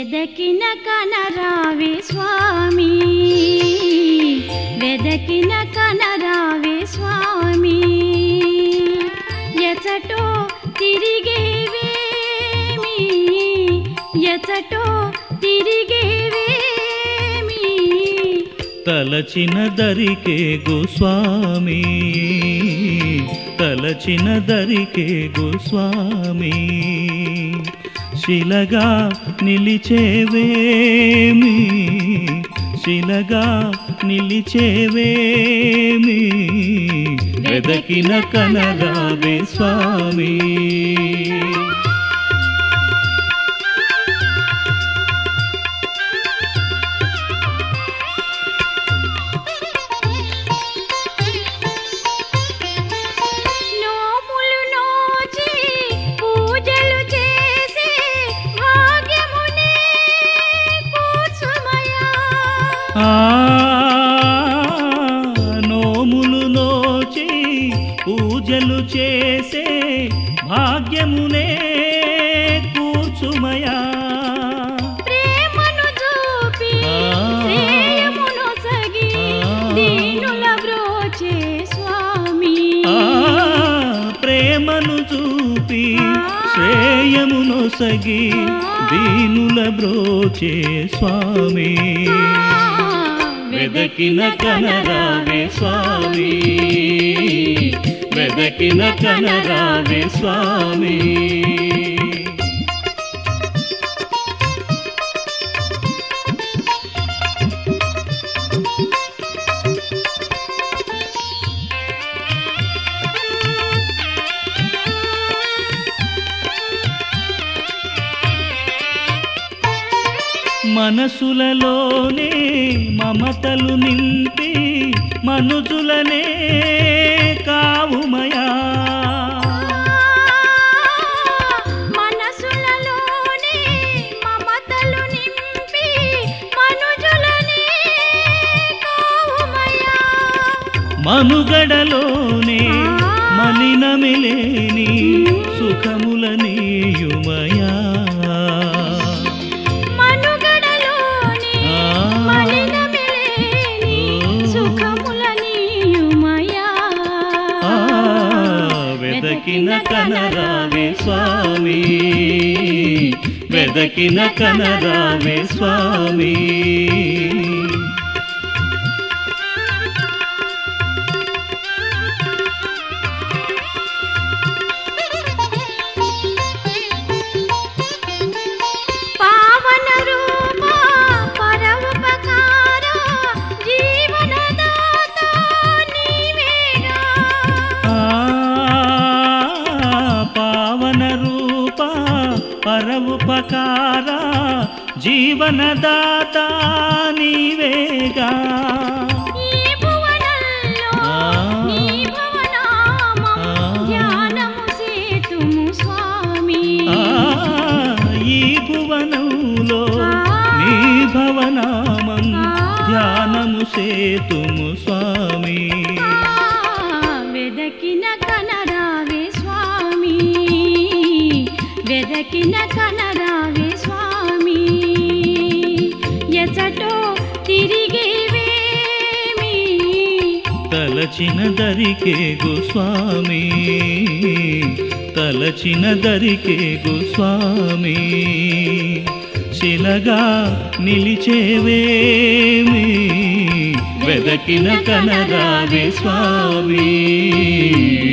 వెదకిన కనరావి స్వామి వెదకిన కనరావి స్వామి ఎచటో తిరిగేవేమి ఎచటో తిరిగేవేమి తలచిన దరికే గోస్వామి తలచిన దరికే గోస్వామి శిలగా నిలిచేవేమి శిలగా నిలిచేవేమి వెదకిన కనరావే స్వామి నోములు నోచి పూజలు చేసి భాగ్యమునే కూర్చుమయా ఆ నోములు నోచి పూజలు చేసే భాగ్యమునే కూర్చుమయా ప్రేమను చూపి ఆ. శ్రేయమును సగి ఆ. దీనుల బ్రోచే స్వామి ఆ ప్రేమను చూపి ఆ. శ్రేయమును సగి దీనుల బ్రోచే స్వామి వెదకిన కనరావే స్వామి వెదకిన కనరావే స్వామి మనసులలోనే మమతలు నింపి మనుజులనే కావుమయా మనసులలోనే మమతలు నింపి మనుజులనే కావుమయా మనుగడలోనే మలినమిలేని సుఖములనీయుమయా మనుగడలోనే ఆ. మలినమిలేని సుఖములనీయుమయా ఆ, వెదకిన కనరావే స్వామి వెదకిన కనరావే స్వామి పావన రూప పరోపకార జీవనదాత నీవేగా ఆ, పావన రూప పరవుపకార జీవనదాత నీవేగా ఈ భువనంలో ఆ. నీ భవనామం ఆ. ధ్యానము సేతుము స్వామి ఆ, ఈ భువనంలో ఆ. నీ భవనామం ఆ. ధ్యానము సేతుము స్వామి ఆ, వెదకిన కనరావే స్వామి వెదకిన కనరావే స్వామి ఎచటో తిరిగేవేమి తలచిన దరికే గోస్వామి తలచిన దరికే గోస్వామి శిలగా నిలిచేవేమి వెదకిన కనరావే స్వామి